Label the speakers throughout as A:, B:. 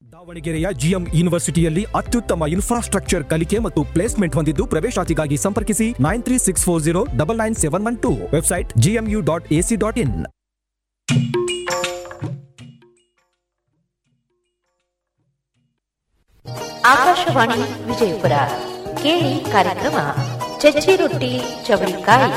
A: ದಾವಣಗೆರೆಯ ಜಿಎಂ ಯೂನಿವರ್ಸಿಟಿಯಲ್ಲಿ ಅತ್ಯುತ್ತಮ ಇನ್ಫ್ರಾಸ್ಟ್ರಕ್ಚರ್ ಕಲಿಕೆ ಮತ್ತು ಪ್ಲೇಸ್ಮೆಂಟ್ ಹೊಂದಿದ್ದು ಪ್ರವೇಶಾತಿಗಾಗಿ ಸಂಪರ್ಕಿಸಿ nine three six four zero double nine seven one two website GMU dot AC dot in
B: Akashvani Vijayapura ಕೇಳಿ ಕಾರ್ಯಕ್ರಮ ಚಚ್ಚಿ ರೊಟ್ಟಿ ಚವಳಿಕಾಯಿ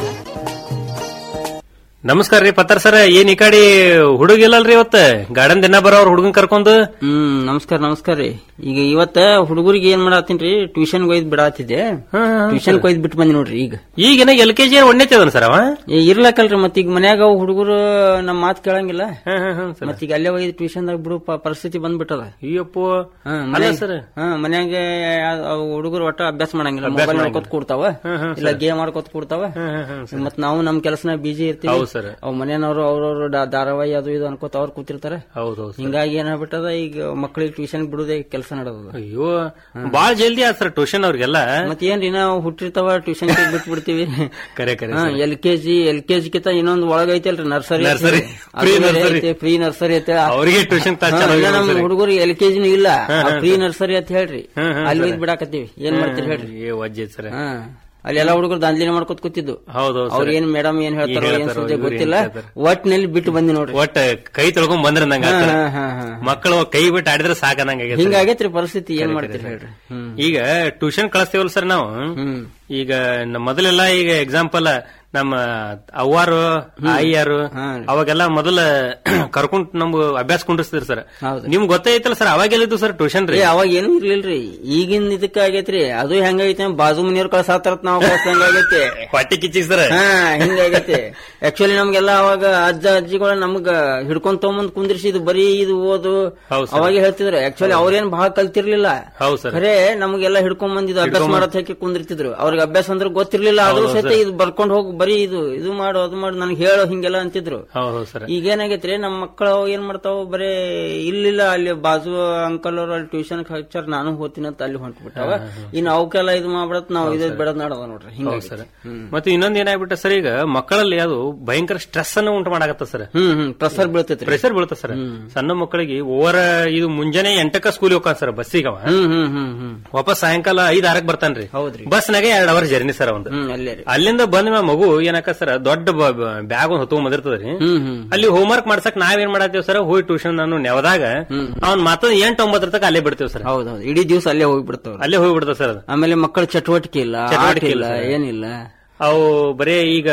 C: ನಮಸ್ಕಾರ ರೀ ಪತ್ತಾರ ಸರ್ ಏನ್ ಈ ಕಡೆ ಹುಡುಗಿಲ್ಲಲ್ರಿ ಇವತ್ತ ಗಾರ್ಡನ್ ದಿನ ಬರೋರ್ ಹುಡುಗನ್ ಕರ್ಕೊಂಡು
D: ಹ್ಮ್ ನಮಸ್ಕಾರ ನಮಸ್ಕಾರ ರೀ ಈಗ ಇವತ್ತ ಹುಡುಗರಿಗೆ ಏನ್ ಮಾಡತ್ತೀನ್ರಿ ಟ್ಯೂಷನ್ ಒಯ್ದ್ ಬಿಡಾತಿದ್ದೆ ಟ್ಯೂಷನ್ ಒಯ್ದ್ ಬಿಟ್ಟು ಬಂದಿ ನೋಡ್ರಿ ಈಗ
C: ಈಗಿನ ಎಲ್ ಕೆ ಜಿ ಒಣ್ಣೆತ್ತದನ್ ಸರ್ ಅವ
D: ಏ, ಇರ್ಲಕ್ಕಲ್ರಿ ಮತ್ ಈಗ ಮನ್ಯಾಗ ಅವ್ ಹುಡುಗರು ನಮ್ ಮಾತ್ ಕೇಳಂಗಿಲ್ಲ ಮತ್ ಈಗ ಅಲ್ಲೇ ಒಯ್ದು ಟ್ಯೂಷನ್ ದಾಗ ಬಿಡು ಪ- ಪರಿಸ್ಥಿತಿ ಬಂದ್ಬಿಟ್ಟದ
C: ಅಯ್ಯಪ್ಪೋ
D: ಹಾ,
C: ಅಲ್ಲ
D: ಮನ್ಯಾಗ-
C: ಸರ್
D: ಹಾ ಮನ್ಯಾಗ ಹುಡುಗರು ಒಟ್ಟ ಅಭ್ಯಾಸ ಮಾಡಂಗಿಲ್ಲ ಮೊಬೈಲ್ ನೋಡ್ಕೊತ ಕೂಡ್ತಾವ ಇಲ್ಲ ಗೇಮ್ ಆಡ್ಕೊತ ಕೂಡ್ತಾವ ಮತ್ ನಾವು ನಮ್ ಕೆಲಸನ ಬಿಜಿ ಇರ್ತೀವಿ
C: ಹೌದ್ ಸರ್
D: ಅವ್ ಮನೆಯವ್ರು ಅವ್ರವ್ರು ಡಾ- ಧಾರಾವಾಹಿ ಅದು ಇದು ಅನ್ಕೋತ ಅವ್ರು ಕೂತಿರ್ತಾರೆ
C: ಹೌದ್ ಹೌದ್ ಸರ್.
D: ಹಿಂಗಾಗಿ ಏನಾಗ್ಬಿಟ್ಟದ ಈಗ ಮಕ್ಕಳಿಗೆ ಟ್ಯೂಷನ್ ಬಿಡುದೇ ಕೆಲಸ ನಡೆದದ
C: ಅಯ್ಯೋ ಬಾಳ್ ಜಲ್ದಿ ಆತ್ ಸರ್ ಟ್ಯೂಷನ್ ಅವ್ರಿಗೆಲ್ಲ
D: ಮತ್ ಏನ್ರಿ ನಾವು ಹುಟ್ಟಿರ್ತಾವ ಟ್ಯೂಷನ್ ಬಿಟ್ಟು ಬಿಡ್ತೀವಿ
C: ಕರೆ ಕರೆ
D: L K G L K G ಕಿಂತ ಇನ್ನೊಂದು ಒಳಗ ಐತಲ್ರಿ nursery
C: Nursery. Pre nursery.
D: Pre nursery ಐತೆ
C: ಅವ್ರಿಗೆ ಟ್ಯೂಷನ್ ಕ್ಲಾಸ್
D: ಹಾ, ಇನ್ನ ನಮ್ ಹುಡುಗರು ಎಲ್ ಕೆ ಜಿನೂ ಇಲ್ಲ ಪ್ರೀ ನರ್ಸರಿ ಅಂತ ಹೇಳ್ರಿ
C: ಹ್ಮ್, ಹ್ಮ್,
D: ಅಲ್ಲಿ ಒಯ್ದ್ ಬಿಡಾಕತ್ತೀವಿ ಏನ್ ಮಾಡ್ತೀರಿ ಹೇಳ್ರಿ
C: ಏ ವಜ್ಜೆ ಸರ್
D: ಹಾ ಅಲ್ಲಿ ಎಲ್ಲಾ ಹುಡುಗರು ದಾಂಧಲಿನ ಮಾಡ್ಕೊತ ಕೂತಿದ್ದು
C: ಹೌದು
D: ಅವ್ರ ಏನ್ ಮೇಡಮ್ ಏನ್ ಹೇಳ್ತಾರೋ ಏನ್
C: ಹೇಳ್ತಾರೋ,
D: ಸುದ್ದಿ
C: ಇವ್ರು ಏನ್
D: ಗೊತ್ತಿಲ್ಲ
C: ಹೇಳ್ತಾರೋ.
D: ಒಟ್ನಲ್ಲಿ ಬಿಟ್ಟು ಬಂದಿ ನೋಡ್ರಿ
C: ಒಟ್ಟ ಕೈ ತೊಳ್ಕೊಂಡ್ ಬಂದ್ರ ನಂಗ
D: ಹಾ, ಹಾ, ಹಾ, ಹಾ.
C: ಮಕ್ಕಳು ಕೈ ಬಿಟ್ಟು ಆಡಿದ್ರೆ ಸಾಕನಂಗ
D: ಹಿಂಗಾಗೈತ್ರಿ ಪರಿಸ್ಥಿತಿ ಏನ್ ಮಾಡ್ತೀರಿ ಹೇಳ್ರಿ ಹ್ಮ್
C: ಈಗ ಟ್ಯೂಷನ್ ಕಳಿಸ್ತೇವಲ್ಲ ಸರ್ ನಾವು
D: ಹ್ಮ್
C: ಈಗ ನಮ್ಮ ಮೊದಲೆಲ್ಲ ಈಗ ಎಕ್ಸಾಂಪಲ್ ನಮ್ಮ ಅವ್ವಾರು ಆಯಿಯಾರು
D: ಹಾ.
C: ಅವಾಗೆಲ್ಲ ಮೊದಲ ಕರ್ಕೊಂಡ್ ನಮ್ಗ ಅಭ್ಯಾಸ ಕುಂಡಿಸ್ತಿದ್ರು ಸರ್
D: ಹೌದು.
C: ನಿಮ್ಗ್ ಗೊತ್ತೈತಲ್ಲ ಸರ್ ಅವಾಗೆಲ್ಲಿದ್ದು ಸರ್ ಟ್ಯೂಷನ್ ರೀ
D: ಏ ಅವಾಗ ಏನು ಇರ್ಲಿಲ್ರಿ ಈಗಿನ ಇದಕ್ಕ ಆಗೈತ್ರಿ ಅದು ಹೆಂಗೈತೆ ಬಾಜು ಮನೆಯವ್ರ ಕಳ್ಸಾತಾರತ್ ನಾವು ಕಳ್ಸಂಗ ಆಗೈತಿ
C: ಹೊಟ್ಟೆ ಕಿಚ್ಚಿ ಸರ್
D: ಹಾ ಹಿಂಗಾಗೈತಿ ಆಕ್ಚುಲಿ ನಮ್ಗೆಲ್ಲ ಅವಾಗ ಅಜ್ಜ ಅಜ್ಜಿಗಳ ನಮ್ಗ ಹಿಡ್ಕೊಂಡ್ ತಗೊಂಬಂದ್ ಕುಂದ್ರಿಸಿ ಇದು ಬರೀ ಇದು ಓದು
C: ಹೌದ್ sir.
D: ಅವಾಗ ಹೇಳ್ತಿದ್ರು ಆಕ್ಚುಲಿ ಅವ್ರೇನ್ ಬಹಳ ಕಲ್ತಿರ್ಲಿಲ್ಲ
C: ಹೌದ್ ಸರ್
D: ಖರೆ ನಮ್ಗೆಲ್ಲ ಹಿಡ್ಕೊಂಡ್ ಬಂದಿದ್ದು ಅಭ್ಯಾಸ ಮಾಡತ್ ಹಾಕಿ ಕುಂದಿರ್ತಿದ್ರು ಅವ್ರಿಗೆ ಅಭ್ಯಾಸ ಅಂದ್ರೆ ಗೊತ್ತಿರ್ಲಿಲ್ಲ ಆದ್ರೂ ಸಹಿತ ಇದು ಬರ್ಕೊಂಡ್ ಹೋಗಿ ಬರೀ ಇದು ಇದು ಮಾಡು ಅದು ಮಾಡು ನನಗೆ ಹೇಳೋ ಹಿಂಗೆಲ್ಲ ಅಂತಿದ್ರು
C: ಹೌದು ಸರ್
D: ಈಗ ಏನಾಗೈತ್ರಿ ನಮ್ಮ ಮಕ್ಕಳು ಏನ್ ಮಾಡ್ತಾವ ಬರೇ ಇಲ್ಲಿಲ್ಲ ಅಲ್ಲಿ ಬಾಜು ಅಂಕಲ್ ಅವ್ರು ಅಲ್ಲಿ ಟ್ಯೂಷನ್ ಹಚ್ಚಾರ ನಾನು ಹೋಗ್ತೀನಿ ಅಂತ ಅಲ್ಲಿ ಹೊಂಟ್ಬಿಟ್ಟಾವ ಇನ್ನು ಅವಕ್ಕೆಲ್ಲ ಇದು ಮಾಡ್ಬಿಡತ್ ನಾವು ಇದು ಬಿಡದ್ ನಡದ ನೋಡ್ರಿ
C: ಹೌದು
D: ಹಿಂಗಾಗಿ
C: ಸರ್ ಮತ್ತೆ ಇನ್ನೊಂದ್ ಏನಾಗ್ಬಿಟ್ಟ ಸರ್ ಈಗ ಮಕ್ಕಳಲ್ಲಿ ಅದು ಭಯಂಕರ ಸ್ಟ್ರೆಸ್ ಅನ್ನು ಉಂಟು ಮಾಡಾಕತ್ತ ಸರ್
D: ಹ್ಮ್ ಹ್ಮ್ ಪ್ರೆಸರ್ ಬೀಳ್ತೈತ್ರಿ
C: ಪ್ರೆಷರ್ ಬೀಳುತ್ತ ಸರ್ ಸಣ್ಣ ಮಕ್ಕಳಿಗೆ ಓವರ್ ಇದು ಮುಂಜಾನೆ ಎಂಟಕ್ಕ ಸ್ಕೂಲ್ ಹೋಗ್ತಾನ ಸರ್ ಬಸ್ಸಿಗೆ ಅವ
D: ಹ್ಮ್ ಹ್ಮ್ ಹ್ಮ್ ಹ್ಮ್
C: ವಾಪಸ್ ಸಾಯಂಕಾಲ ಐದ್ ಆರಕ್ ಬರ್ತಾನ್ರಿ
D: ಹೌದ್ರಿ
C: ಬಸ್ನಾಗೆ ಎರಡ್ ಅವರ್ ಜರ್ನಿ ಸರ್ ಒಂದು
D: ಹ್ಮ್ ಅಲ್ಲೇ ರೀ
C: ಅಲ್ಲಿಂದ ಬಂದ ಮ್ಯಾಲ್ ಮಗು ಏನಕ್ಕ ಸರ್ ದೊಡ್ಡ ಬ್ಯಾಗ್ ಒಂದು ಹೊತ್ಕೊಂಡ್ ಬಂದಿರ್ತದ್ರಿ
D: ಹ್ಮ್ ಹ್ಮ್
C: ಅಲ್ಲಿ ಹೋಮ್ವರ್ಕ್ ಮಾಡ್ಸಕ್ ನಾವೇನ್ ಮಾಡತ್ತೀವಿ ಸರ್ ಹೋಗಿ ಟ್ಯೂಷನ್ ನಾನು ನೆವದಾಗ ಅವ್ನ್ ಮತ್ತೊಂದ್ ಎಂಟ್ ಒಂಬತ್ತರ ತನಕ ಅಲ್ಲೇ ಬಿಡ್ತೇವೆ ಸರ್
D: ಹೌದೌದು ಇಡೀ ದಿವಸ ಅಲ್ಲೇ ಹೋಗ್ಬಿಡ್ತಾವ್ರಿ
C: ಅಲ್ಲೇ ಹೋಗ್ಬಿಡ್ತಾವ ಸರ್ ಅದು
D: ಆಮೇಲೆ ಮಕ್ಕಳ ಚಟುವಟಿಕೆ ಇಲ್ಲ
C: ಚಟುವಟಿಕೆ
D: ಆಟ
C: ಇಲ್ಲ
D: ಇಲ್ಲ
C: ಸರ್.
D: ಏನಿಲ್ಲ
C: ಅವು ಬರೀ ಈಗ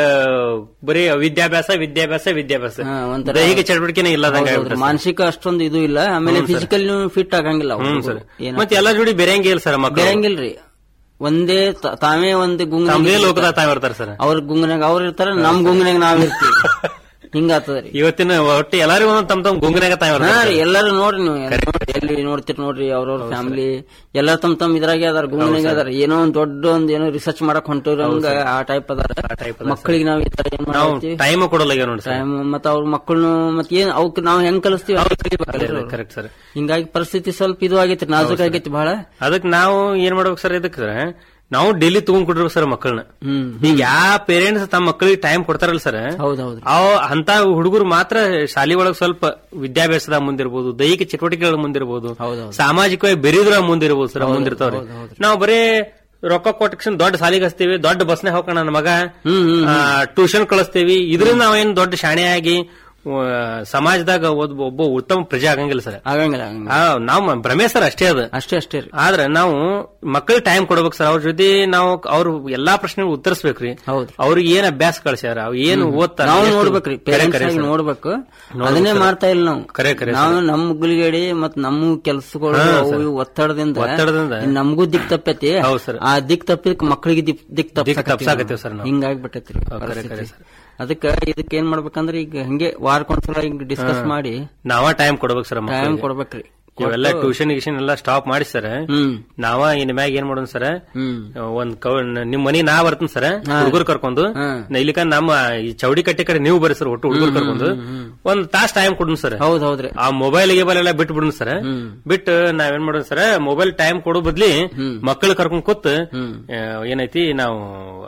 C: ಬರೀ ವಿದ್ಯಾಭ್ಯಾಸ ವಿದ್ಯಾಭ್ಯಾಸ ವಿದ್ಯಾಭ್ಯಾಸ
D: ಹಾ, ಒಂಥರ-
C: ದೈಹಿಕ ಚಟುವಟಿಕೆನೇ ಇಲ್ಲದಂಗ
D: ಹೌದೌದ್ರಿ. ಮಾನಸಿಕ ಅಷ್ಟೊಂದು ಇದು ಇಲ್ಲ ಆಮೇಲೆ ಫಿಸಿಕಲ್ ಫಿಟ್ ಆಗಂಗಿಲ್ಲ ಅವ್ರು.
C: ಹ್ಮ್ ಸರ್
D: ಏನ
C: ಮತ್ತೆ ಎಲ್ಲಾ ಜೋಡಿ ಬೇರೆಂಗೆ ಇಲ್ಲ ಸರ್ ಮಕ್ಕಳು
D: ಬೇರಂಗಿಲ್ರಿ ಒಂದೇ ತ- ತಾವೇ ಒಂದೇ
C: ತಮ್ಮದೇ
D: ಗುಂಗ
C: ಲೋಕದ ತಾವ್ ಇರ್ತಾರ ಸರ್
D: ಅವ್ರ ಗುಂಗನಾಗ ಅವ್ರ ಇರ್ತಾರ ನಮ್ ಗುಂಗನಾಗ ನಾವ್ ಇರ್ತೀವಿ ಹಿಂಗಾತದ್ರಿ
C: ಇವತ್ತಿನ ಒಟ್ಟು ಎಲ್ಲಾರಿಗೂ ಒಂದೊಂದ್ ತಮ್ಮ ತಮ್ಮ ಗುಂಗನಾಗ ತಾವ್
D: ಹಾ
C: ಇರ್ತಾರ
D: ರೀ ಎಲ್ಲಾರು ನೋಡ್ರಿ ನೀವು ನೋಡ್ರಿ, ಎಲ್ಲಿ ನೋಡ್ತಿರ್ ನೋಡ್ರಿ ಅವ್ರವ್ರ ಫ್ಯಾಮಿಲಿ ಎಲ್ಲಾರು ತಮ್ ತಮ್ ಇದ್ರಾಗೆ ಅದಾರ ಗುಂಗನಾಗ ಅದಾರ ಏನೋ ಒಂದ್ ದೊಡ್ಡ ಒಂದ್ ಏನೋ ರಿಸರ್ಚ್ ಮಾಡಕ್ ಹೊಂಟಿರಂಗ ಆ ಟೈಪ್ ಅದಾರ
C: type
D: ಮಕ್ಕಳಿಗೆ ನಾವ್ ಈ ತರ ಏನ್
C: ನಾವು
D: ಮಾಡ್ತೀವಿ
C: ಟೈಮ್ ಕೊಡಲ್ಲ ಈಗ ನೋಡಿ ಸರ್
D: ಟೈಮ್ ಮತ್ತ ಅವ್ರ ಮಕ್ಕಳನ್ನು ಮತ್ ಏನ್ ಅವಕ್ ನಾವ್ ಹೆಂಗ್ ಕಲಿಸ್ತೀವಿ ಅವ್ರ್ ಕಲಿಬೇಕಲ್ರಿ ಅವ್ರು.
C: ಕರೆಕ್ಟ್ ಸರ್
D: ಹಿಂಗಾಗಿ ಪರಿಸ್ಥಿತಿ ಸ್ವಲ್ಪ ಇದು ಆಗೈತಿ ನಾಜುಕ್ ಆಗೈತಿ ಬಹಳ
C: ಅದಕ್ ನಾವು ಏನ್ ಮಾಡ್ಬೇಕು ಸರ್ ಇದಕ್ಕೆ ನಾವು ಡೈಲಿ ತಗೊಂಡ್ ಕೊಟ್ಟಿರ್ಬೇಕು ಸರ್ ಮಕ್ಕಳನ್ನ
D: ಹ್ಮ್
C: ಈಗ ಯಾವ ಪೇರೆಂಟ್ಸ್ ತಮ್ಮ ಮಕ್ಕಳಿಗೆ ಟೈಮ್ ಕೊಡ್ತಾರಲ್ಲ ಸರ್
D: ಹೌದೌದ್ರಿ
C: ಅವ್ ಅಂತ ಹುಡುಗರು ಮಾತ್ರ ಶಾಲೆ ಒಳಗ್ ಸ್ವಲ್ಪ ವಿದ್ಯಾಭ್ಯಾಸದಾಗ ಮುಂದಿರ್ಬೋದು ದೈಹಿಕ ಚಟುವಟಿಕೆಗಳ ಮುಂದಿರ್ಬೋದು
D: ಹೌದೌದು.
C: ಸಾಮಾಜಿಕವಾಗಿ ಬೆರೆಯುದ್ರ ಮುಂದಿರ್ಬೋದು ಸರ್ ಮುಂದಿರ್ತಾವ್ರಿ ನಾವು ಬರೀ ರೊಕ್ಕ ಕೊಟ್ಟಕ್ಷಣ ದೊಡ್ಡ ಶಾಲೆಗೆ ಹಚ್ತೀವಿ ದೊಡ್ಡ ಬಸ್ನೇ ಹೋಗೋಣ ನನ್ನ ಮಗ
D: ಹ್ಮ್ ಹ್ಮ್
C: ಟ್ಯೂಷನ್ ಕಳಿಸ್ತೀವಿ ಇದರಿಂದ ನಾವೇನ್ ದೊಡ್ಡ ಶಾಣೆ ಆಗಿ ಆ, ಸಮಾಜದಾಗ ಒಬ್ಬ ಒಬ್ಬ ಉತ್ತಮ ಪ್ರಜೆ ಆಗಂಗಿಲ್ಲ ಸರ್
D: ಆಗಂಗಿಲ್ಲ ಆಗಂಗಿಲ್ಲ
C: ಆ, ನಾವು ಭ್ರಮೆ ಸರ್ ಅಷ್ಟೇ ಅದು
D: ಅಷ್ಟೇ ಅಷ್ಟೇ ರೀ
C: ಆದ್ರೆ ನಾವು ಮಕ್ಕಳಿಗೆ ಟೈಮ್ ಕೊಡ್ಬೇಕು ಸರ್ ಅವ್ರ ಜೊತೆ ನಾವು ಅವ್ರ ಎಲ್ಲಾ ಪ್ರಶ್ನೆಗಳು ಉತ್ತರಿಸ್ಬೇಕ್ರಿ
D: ಹೌದ್ರಿ
C: ಅವ್ರಿಗೆ ಏನ್ ಅಭ್ಯಾಸ ಕಳ್ಸ್ಯಾರ ಅವ್ ಏನು ಓದ್ತಾರ
D: ನಾವು
C: ಎಷ್ಟು-
D: ನೋಡ್ಬೇಕ್ರಿ
C: ಕರೆ
D: ಪೇರೆಂಟ್ಸ್
C: ಕರೆ
D: ಆಗಿ
C: ಸರ್.
D: ನೋಡ್ಬೇಕು ಅದನ್ನೇ ಮಾಡ್ತಾ ಇಲ್ಲ ನಾವು
C: ಕರೆ ಕರೆ
D: ನಾವು ನಮ್ಮ ಗುಳಿಗೇಡಿ ಮತ್ ನಮ್ಮ ಕೆಲ್ಸಗಳು ಅವು ಇವು ಒತ್ತಡದಿಂದ
C: ಒತ್ತಡದಿಂದ
D: ಇನ್ ನಮಗೂ ದಿಕ್ ತಪ್ಪೈತಿ
C: ಹೌದ್ ಸರ್.
D: ಆ ದಿಕ್ ತಪ್ಪಿದಕ್ ಮಕ್ಕಳಿಗೆ ದಿಕ್ ದಿಕ್
C: ತಪ್ಸಾಕತ್ತೀವಿ ಸರ್ ನಾವು.
D: ಹಿಂಗಾಗ್ಬಿಟ್ಟೈತ್ರಿ
C: ಕರೆ ಕರೆ
D: ಪರಿಸ್ಥಿತಿ.
C: ಸರ್.
D: ಅದಕ್ಕ ಇದಕ್ಕೆ ಏನ್ ಮಾಡ್ಬೇಕಂದ್ರೆ ಈಗ ಹಂಗೆ ವಾರಕ್ಕೊಂದ್ಸಲ ಹಿಂಗ್ ಡಿಸ್ಕಸ್ ಮಾಡಿ
C: ನಾವ ಟೈಮ್ ಕೊಡ್ಬೇಕು ಸರ್
D: ಟೈಮ್
C: ಮಕ್ಕಳಿಗೆ
D: ಕೊಡ್ಬೇಕ್ರಿ
C: ಇವೆಲ್ಲ ಟ್ಯೂಷನ್ ಗಿಷನ್ ಎಲ್ಲ ಸ್ಟಾಪ್ ಮಾಡಿ ಸರ್
D: ಹ್ಮ್
C: ನಾವ ಇನ್ ಮ್ಯಾಗ ಏನ್ ಮಾಡೋಣ ಸರ್
D: ಹ್ಮ್
C: ಒಂದ್ ಕವ್ ನಿಮ್ ಮನಿ ನಾ ಬರ್ತೀನಿ ಸರ್ ಹುಡುಗರು ಕರ್ಕೊಂಡು
D: ಹಾ.
C: ನಾ ಇಲ್ಲಿಕ ನಮ್ಮ ಈ ಚೌಡಿ ಕಟ್ಟೆ ಕಡೆ ನೀವು ಬರ್ರಿ ಸರ್ ಒಟ್ಟು ಹುಡುಗರು ಕರ್ಕೊಂಡು ಒಂದ್ ತಾಸ್ ಟೈಮ್ ಕೊಡೋಣ ಸರ್
D: ಹೌದ್ ಹೌದ್ರಿ
C: ಆ ಮೊಬೈಲ್ ಗಿಬೈಲ್ ಎಲ್ಲ ಬಿಟ್ಟು ಬಿಡೋಣ ಸರ್ ಬಿಟ್ಟು ನಾವೇನ್ ಮಾಡೋಣ ಸರ್ ಮೊಬೈಲ್ ಟೈಮ್ ಕೊಡೋ ಬದ್ಲಿ ಮಕ್ಕಳು ಕರ್ಕೊಂಡ್ ಕೂತ್ ಆ, ಏನೈತಿ ನಾವು